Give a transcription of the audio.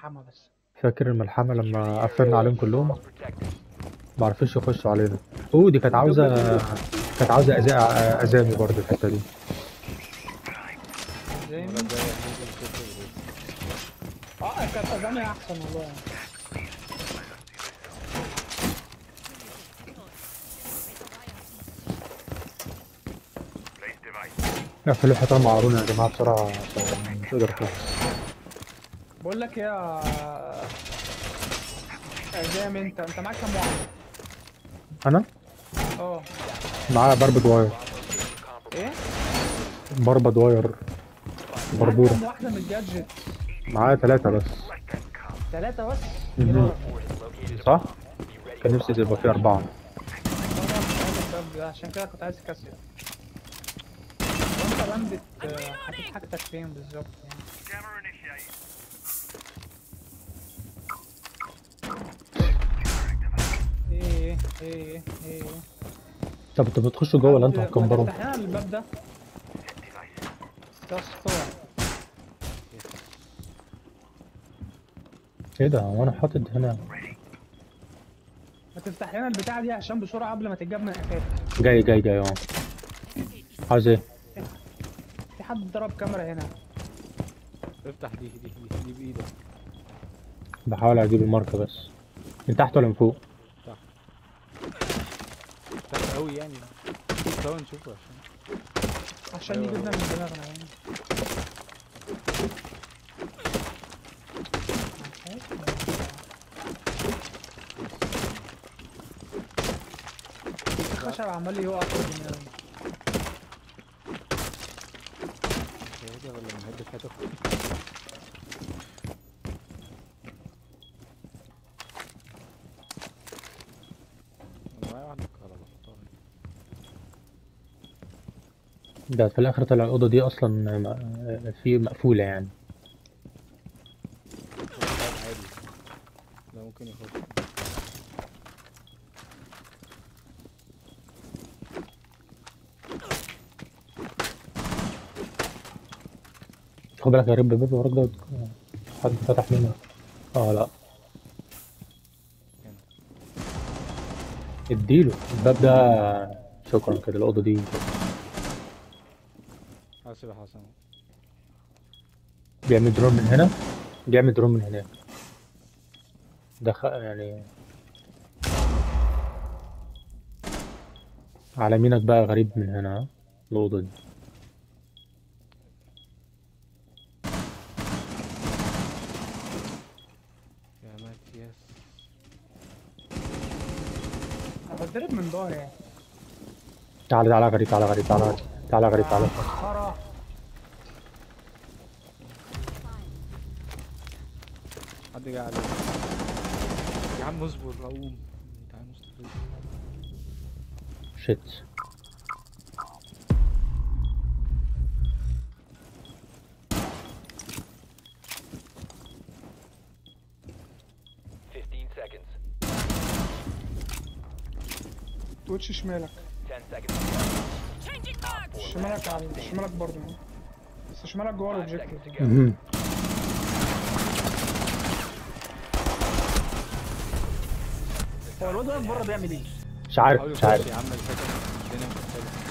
الملحمه بس فاكر الملحمة لما قفلنا عليهم كلهم ما عرفوش يخشوا علينا اوه دي كانت عاوزة كانت عاوزة أزا- أزامي برضه الحتة دي زي المرة مين؟ الجاية هننزل ستة وريد. اه كانت اغاني احسن والله قفلوا الحيطان مع هارون يا جماعة بسرعة عشان مش قادر أخش بقول لك ايه يا يا جام انت انت معاك كام واحد؟ أنا اه معايا بربد واير ايه؟ بربد واير معاك بربورة كام واحده من الجادجت؟ معايا ثلاثة بس ثلاثه بس؟ مهم. صح؟ كان نفسي يبقى فيه أربعة طب عشان كده كنت عايز كاسيا وانت بندت آه، حاطط حاجتك فين بالظبط يعني ايه ايه ايه طب انتوا بتخشوا جوه ولا انتوا هتكمبروا؟ فتح لنا الباب ده يا اسطى ايه ده هو انا حاطط هنا ما تفتح لنا البتاعه دي عشان بسرعه قبل ما تتجاب من قفاك جاي جاي جاي اهو عاوز ايه؟ في حد ضرب كاميرا هنا افتح دي دي دي, دي بإيدك بحاول اجيب الماركة بس من تحت ولا من فوق؟ افتح قوي يعني مستوى نشوفه عشان عشان أيوة. يجيبنا من دماغنا يعني الخشب عمال يقع في دماغي هادي ولا مهدد هدف أنا معايا واحدة كهرباء حطها هنا. ده في الاخر طلع الاوضة دي اصلا م- في مقفولة يعني هو باب عادي ده ممكن يخش خد بالك يا رب الباب وراك ده حد فتح منه اه لا اديله الباب ده شكرا كده الاوضة دي حاسب يا حسن بيعمل درون من هنا بيعمل درون من هناك دخل يعني على يمينك بقى غريب من هنا ها؟ الأوضة دي يا ماتياس انا بتضرب من ظهري يعني تعالى تعالى غريب تعالى غريب تعالى غريب تعالى غريب تعالى مسخرة حد جه عليك يا عم اصبر اقوم تعال مستفز شيت Fifteen seconds. توتش شمالك Ten seconds. شمالك على شمالك برضه بس شمالك جوه Five الاوبجيكتيف seconds to go. مهم. هو الواد واقف بره بيعمل ايه؟ مش عارف حاول مش يخش عارف يا عم الفكرة الدنيا مش